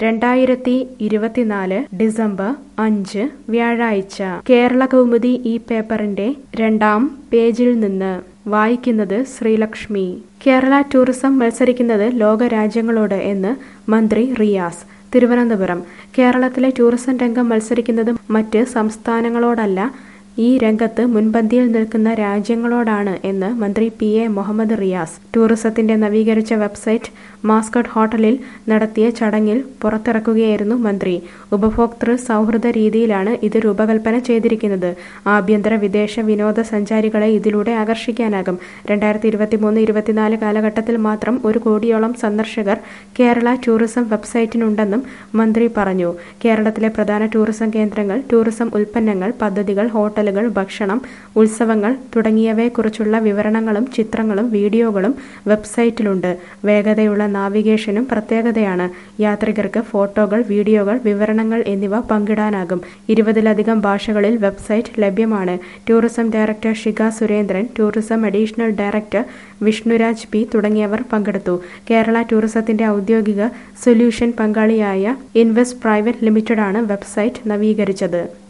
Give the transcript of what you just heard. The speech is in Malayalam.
രണ്ടായിരത്തി ഇരുപത്തിനാല് ഡിസംബർ അഞ്ച് വ്യാഴാഴ്ച കേരള കൗമുദി ഈ പേപ്പറിന്റെ രണ്ടാം പേജിൽ നിന്ന് വായിക്കുന്നത് ശ്രീലക്ഷ്മി കേരള ടൂറിസം മത്സരിക്കുന്നത് ലോകരാജ്യങ്ങളോട് എന്ന് മന്ത്രി റിയാസ് തിരുവനന്തപുരം കേരളത്തിലെ ടൂറിസം രംഗം മത്സരിക്കുന്നത് മറ്റ് സംസ്ഥാനങ്ങളോടല്ല ഈ രംഗത്ത് മുൻപന്തിയിൽ നിൽക്കുന്ന രാജ്യങ്ങളോടാണ് എന്ന് മന്ത്രി പി എ മുഹമ്മദ് റിയാസ് ടൂറിസത്തിന്റെ നവീകരിച്ച വെബ്സൈറ്റ് മാസ്കട്ട് ഹോട്ടലിൽ നടത്തിയ ചടങ്ങിൽ പുറത്തിറക്കുകയായിരുന്നു മന്ത്രി ഉപഭോക്തൃ സൗഹൃദ രീതിയിലാണ് ഇത് രൂപകൽപ്പന ചെയ്തിരിക്കുന്നത് ആഭ്യന്തര വിദേശ വിനോദസഞ്ചാരികളെ ഇതിലൂടെ ആകർഷിക്കാനാകും രണ്ടായിരത്തി ഇരുപത്തിമൂന്ന് ഇരുപത്തിനാല് കാലഘട്ടത്തിൽ മാത്രം ഒരു കോടിയോളം സന്ദർശകർ കേരള ടൂറിസം വെബ്സൈറ്റിനുണ്ടെന്നും മന്ത്രി പറഞ്ഞു കേരളത്തിലെ പ്രധാന ടൂറിസം കേന്ദ്രങ്ങൾ ടൂറിസം ഉൽപ്പന്നങ്ങൾ പദ്ധതികൾ ഹോട്ടലുകൾ ഭക്ഷണം ഉത്സവങ്ങൾ തുടങ്ങിയവയെക്കുറിച്ചുള്ള വിവരണങ്ങളും ചിത്രങ്ങളും വീഡിയോകളും വെബ്സൈറ്റിലുണ്ട് വേഗതയുള്ള നാവിഗേഷനും പ്രത്യേകതയാണ് യാത്രികർക്ക് ഫോട്ടോകൾ വീഡിയോകൾ വിവരണങ്ങൾ എന്നിവ പങ്കിടാനാകും ഇരുപതിലധികം ഭാഷകളിൽ വെബ്സൈറ്റ് ലഭ്യമാണ് tourism director Shika Surendran tourism additional director Vishnuraj P തുടങ്ങിയവർ പങ്കെടുത്തു കേരള ടൂറിസത്തിന്റെ ഔദ്യോഗിക സൊല്യൂഷൻ പങ്കാളിയായ ഇൻവെസ്റ്റ് പ്രൈവറ്റ് ലിമിറ്റഡാണ് വെബ്സൈറ്റ് നവീകരിച്ചത്